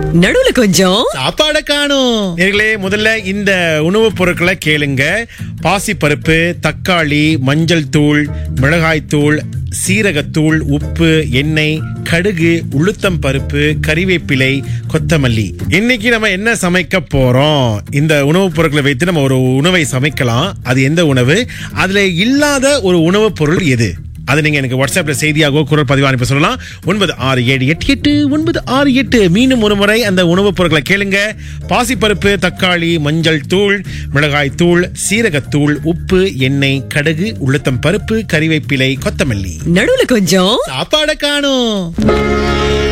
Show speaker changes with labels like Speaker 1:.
Speaker 1: நடுவுல கொஞ்சம்
Speaker 2: சாப்பாட காணும் நேர்களே முதல்ல இந்த உணவுப் பொருட்களை கேளுங்க பாசிப்பருப்பு தக்காளி மஞ்சள் தூள் மிளகாய் தூள் சீரகத்தூள் உப்பு எண்ணெய் கடுகு உளுத்தம் பருப்பு கறிவேப்பிலை கொத்தமல்லி இன்னைக்கு நம்ம என்ன சமைக்க போறோம் இந்த உணவுப் பொருட்களை வைத்து நம்ம ஒரு உணவை சமைக்கலாம் அது எந்த உணவு அதுல இல்லாத ஒரு உணவுப் பொருள் எது அது நீங்க எனக்கு வாட்ஸ்அப்ல செய்தியாகவோ குரல் பதிவு அனுப்ப சொல்லலாம் ஒன்பது ஆறு ஏழு எட்டு எட்டு ஒன்பது ஆறு எட்டு மீண்டும் ஒரு முறை அந்த உணவுப் பொருட்களை கேளுங்க பாசிப்பருப்பு தக்காளி மஞ்சள் தூள் மிளகாய் தூள் சீரகத்தூள் உப்பு எண்ணெய் கடுகு உளுத்தம் பருப்பு கறிவேப்பிலை கொத்தமல்லி
Speaker 1: நடுவுல கொஞ்சம்
Speaker 2: சாப்பாட காணும்